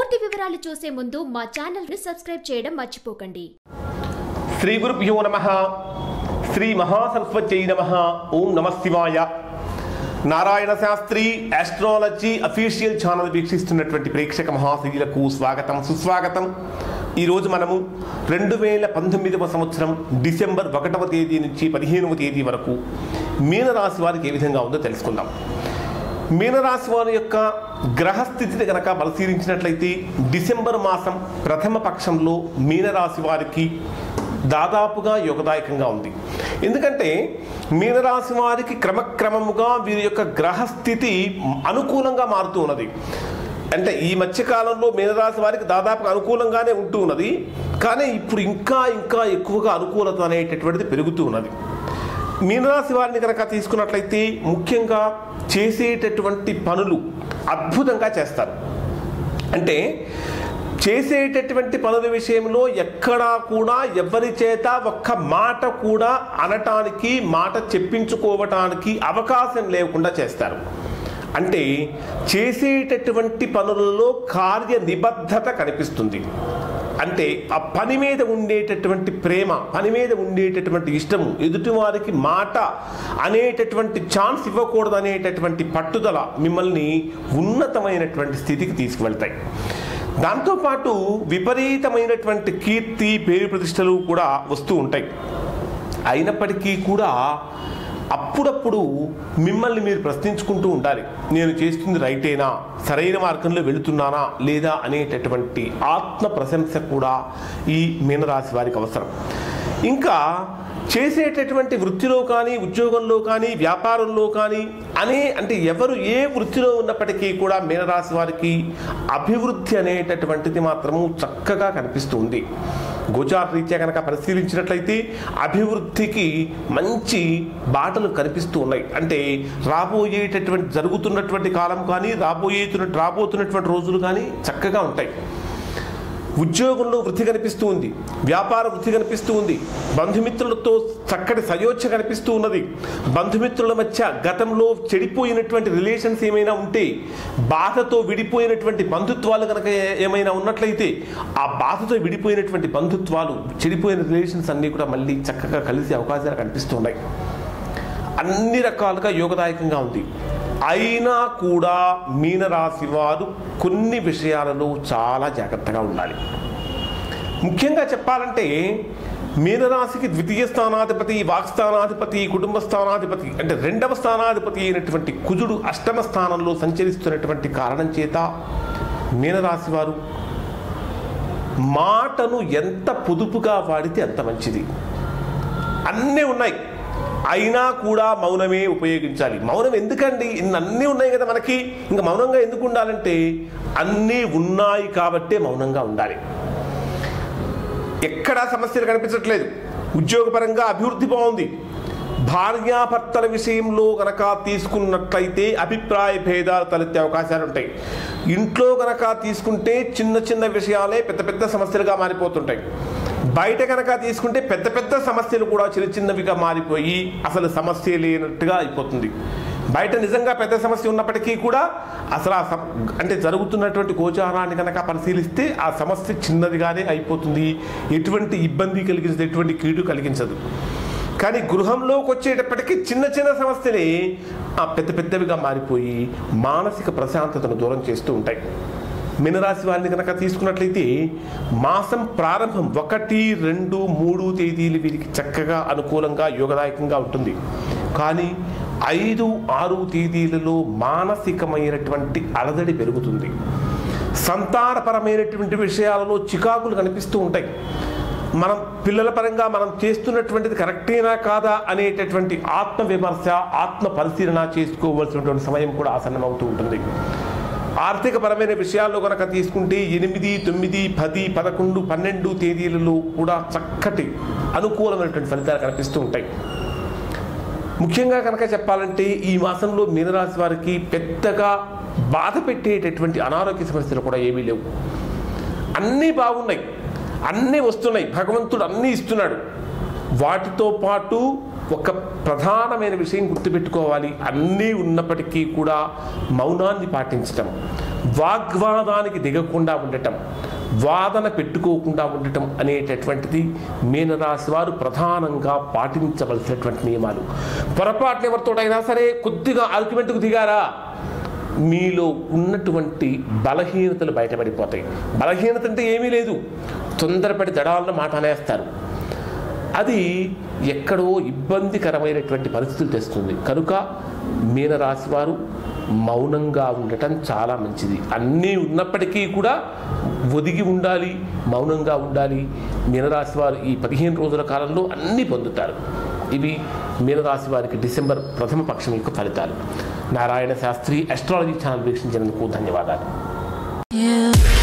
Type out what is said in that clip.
పూర్తి వివరాలు చూసే ముందు మా ఛానల్ ని సబ్స్క్రైబ్ చేయడం మర్చిపోకండి శ్రీ గురుభ్యో నమ శ్రీ మహాసరస్వత్యై నమ ఓం నమ శివాయ Narayana Shastri astrology official channel వీక్షిస్తున్నటువంటి ప్రేక్షక మహాశైలకు స్వాగతం సుస్వాగతం ఈరోజు మనము రెండు వేల పంతొమ్మిదవ సంవత్సరం డిసెంబర్ ఒకటవ తేదీ నుంచి పదిహేనవ తేదీ వరకు మీనరాశి వారికి ఏ విధంగా ఉందో తెలుసుకుందాం మీనరాశి వారి యొక్క గ్రహస్థితిని గనక పరిశీలించినట్లయితే డిసెంబర్ మాసం ప్రథమ పక్షంలో మీనరాశి వారికి దాదాపుగా యోగదాయకంగా ఉంది ఎందుకంటే మీనరాశి వారికి క్రమక్రమముగా వీరి యొక్క గ్రహస్థితి అనుకూలంగా మారుతూ ఉన్నది అంటే ఈ మధ్యకాలంలో మీనరాశి వారికి దాదాపుగా అనుకూలంగానే ఉంటూ ఉన్నది కానీ ఇప్పుడు ఇంకా ఇంకా ఎక్కువగా అనుకూలత అనేటటువంటిది పెరుగుతూ ఉన్నది మీనరాశి వారిని కనుక తీసుకున్నట్లయితే ముఖ్యంగా చేసేటటువంటి పనులు అద్భుతంగా చేస్తారు అంటే చేసేటటువంటి పనుల విషయంలో ఎక్కడా కూడా ఎవరి చేత ఒక్క మాట కూడా అనటానికి మాట చెప్పించుకోవటానికి అవకాశం లేకుండా చేస్తారు అంటే చేసేటటువంటి పనులలో కార్య నిబద్ధత కనిపిస్తుంది అంటే ఆ పని మీద ఉండేటటువంటి ప్రేమ పని మీద ఉండేటటువంటి ఇష్టము ఎదుటివారికి మాట అనేటటువంటి ఛాన్స్ ఇవ్వకూడదు అనేటటువంటి పట్టుదల మిమ్మల్ని ఉన్నతమైనటువంటి స్థితికి తీసుకువెళ్తాయి దాంతోపాటు విపరీతమైనటువంటి కీర్తి పేరు ప్రతిష్టలు కూడా వస్తూ ఉంటాయి అయినప్పటికీ కూడా అప్పుడప్పుడు మిమ్మల్ని మీరు ప్రశ్నించుకుంటూ ఉండాలి నేను చేస్తుంది రైటేనా సరైన మార్గంలో వెళుతున్నానా లేదా అనేటటువంటి ఆత్మ ప్రశంస కూడా ఈ మీనరాశి వారికి అవసరం ఇంకా చేసేటటువంటి వృత్తిలో కానీ ఉద్యోగంలో కానీ వ్యాపారంలో కానీ అనే అంటే ఎవరు ఏ వృత్తిలో ఉన్నప్పటికీ కూడా మీనరాశి వారికి అభివృద్ధి అనేటటువంటిది మాత్రము చక్కగా కనిపిస్తుంది గోచార రీత్యా కనుక పరిశీలించినట్లయితే అభివృద్ధికి మంచి బాటలు కనిపిస్తూ ఉన్నాయి అంటే రాబోయేటటువంటి జరుగుతున్నటువంటి కాలం కానీ రాబోయేతున్న రాబోతున్నటువంటి రోజులు కానీ చక్కగా ఉంటాయి ఉద్యోగంలో వృద్ధి కనిపిస్తూ ఉంది వ్యాపార వృద్ధి కనిపిస్తూ ఉంది బంధుమిత్రులతో చక్కటి సయోధ్య కనిపిస్తూ ఉన్నది బంధుమిత్రుల మధ్య గతంలో చెడిపోయినటువంటి రిలేషన్స్ ఏమైనా ఉంటే బాధతో విడిపోయినటువంటి బంధుత్వాలు కనుక ఏ- ఏమైనా ఉన్నట్లయితే ఆ బాధతో విడిపోయినటువంటి బంధుత్వాలు చెడిపోయిన రిలేషన్స్ అన్నీ కూడా మళ్ళీ చక్కగా కలిసే అవకాశాలు కనిపిస్తున్నాయి అన్ని రకాలుగా యోగదాయకంగా ఉంది అయినా కూడా మీనరాశి వారు కొన్ని విషయాలలో చాలా జాగ్రత్తగా ఉండాలి ముఖ్యంగా చెప్పాలంటే మీనరాశికి ద్వితీయ స్థానాధిపతి వాక్స్థానాధిపతి కుటుంబ స్థానాధిపతి అంటే రెండవ స్థానాధిపతి అయినటువంటి కుజుడు అష్టమ స్థానంలో సంచరిస్తున్నటువంటి కారణం చేత మీనరాశి వారు మాటను ఎంత పొదుపుగా వాడితే అంత మంచిది అన్నీ ఉన్నాయి అయినా కూడా మౌనమే ఉపయోగించాలి మౌనం ఎందుకండి ఇన్ని అన్నీ ఉన్నాయి కదా మనకి ఇంకా మౌనంగా ఎందుకు ఉండాలంటే అన్నీ ఉన్నాయి కాబట్టే మౌనంగా ఉండాలి ఎక్కడా సమస్యలు కనిపించట్లేదు ఉద్యోగపరంగా అభివృద్ధి బాగుంది భార్యాభర్తల విషయంలో గనక తీసుకున్నట్లయితే అభిప్రాయ భేదాలు తలెత్తే అవకాశాలు ఉంటాయి ఇంట్లో గనక తీసుకుంటే చిన్న చిన్న విషయాలే పెద్ద పెద్ద సమస్యలుగా మారిపోతుంటాయి బయట కనుక తీసుకుంటే పెద్ద పెద్ద సమస్యలు కూడా చిన్న చిన్నవిగా మారిపోయి అసలు సమస్య లేనట్టుగా అయిపోతుంది బయట నిజంగా పెద్ద సమస్య ఉన్నప్పటికీ కూడా అసలు ఆ సమ- అంటే జరుగుతున్నటువంటి గోచారాన్ని కనుక పరిశీలిస్తే ఆ సమస్య చిన్నదిగానే అయిపోతుంది ఎటువంటి ఇబ్బంది కలిగించదు ఎటువంటి కీడు కలిగించదు కానీ గృహంలోకి వచ్చేటప్పటికి చిన్న చిన్న సమస్యలే ఆ పెద్ద పెద్దవిగా మారిపోయి మానసిక ప్రశాంతతను దూరం చేస్తూ ఉంటాయి మీనరాశి వారిని కనుక తీసుకున్నట్లయితే మాసం ప్రారంభం ఒకటి రెండు మూడు తేదీలు వీరికి చక్కగా అనుకూలంగా యోగదాయకంగా ఉంటుంది కానీ ఐదు ఆరు తేదీలలో మానసికమైనటువంటి అలజడి పెరుగుతుంది సంతానపరమైనటువంటి విషయాలలో చికాకులు కనిపిస్తూ ఉంటాయి మనం పిల్లల పరంగా మనం చేస్తున్నటువంటిది కరెక్టేనా కాదా అనేటటువంటి ఆత్మ విమర్శ ఆత్మ పరిశీలన చేసుకోవాల్సినటువంటి సమయం కూడా ఆసన్నమవుతూ ఉంటుంది ఆర్థిక పరమైన విషయాల్లో కనుక తీసుకుంటే ఎనిమిది తొమ్మిది పది పదకొండు పన్నెండు తేదీలలో కూడా చక్కటి అనుకూలమైనటువంటి ఫలితాలు కనిపిస్తూ ఉంటాయి ముఖ్యంగా కనుక చెప్పాలంటే ఈ మాసంలో మీనరాశి వారికి పెద్దగా బాధ పెట్టేటటువంటి అనారోగ్య సమస్యలు కూడా ఏమీ లేవు అన్నీ బాగున్నాయి అన్నీ వస్తున్నాయి భగవంతుడు అన్నీ ఇస్తున్నాడు వాటితో పాటు ఒక ప్రధానమైన విషయం గుర్తుపెట్టుకోవాలి అన్నీ ఉన్నప్పటికీ కూడా మౌనాన్ని పాటించటం వాగ్వాదానికి దిగకుండా ఉండటం వాదన పెట్టుకోకుండా ఉండటం అనేటటువంటిది మీనరాశి వారు ప్రధానంగా పాటించవలసినటువంటి నియమాలు పొరపాటున ఎవరితోటైనా సరే కొద్దిగా ఆర్గ్యుమెంట్కు దిగారా మీలో ఉన్నటువంటి బలహీనతలు బయటపడిపోతాయి బలహీనత అంటే ఏమీ లేదు తొందరపడి దడాలను మాట అనేస్తారు అది ఎక్కడో ఇబ్బందికరమైనటువంటి పరిస్థితులు తెస్తుంది కనుక మీనరాశి వారు మౌనంగా ఉండటం చాలా మంచిది అన్నీ ఉన్నప్పటికీ కూడా ఒదిగి ఉండాలి మౌనంగా ఉండాలి మీనరాశి వారు ఈ పదిహేను రోజుల కాలంలో అన్నీ పొందుతారు ఇవి మీనరాశి వారికి డిసెంబర్ ప్రథమ పక్షం యొక్క ఫలితాలు నారాయణ శాస్త్రి అస్ట్రాలజీ ఛానల్ వీక్షించినందుకు ధన్యవాదాలు Yeah.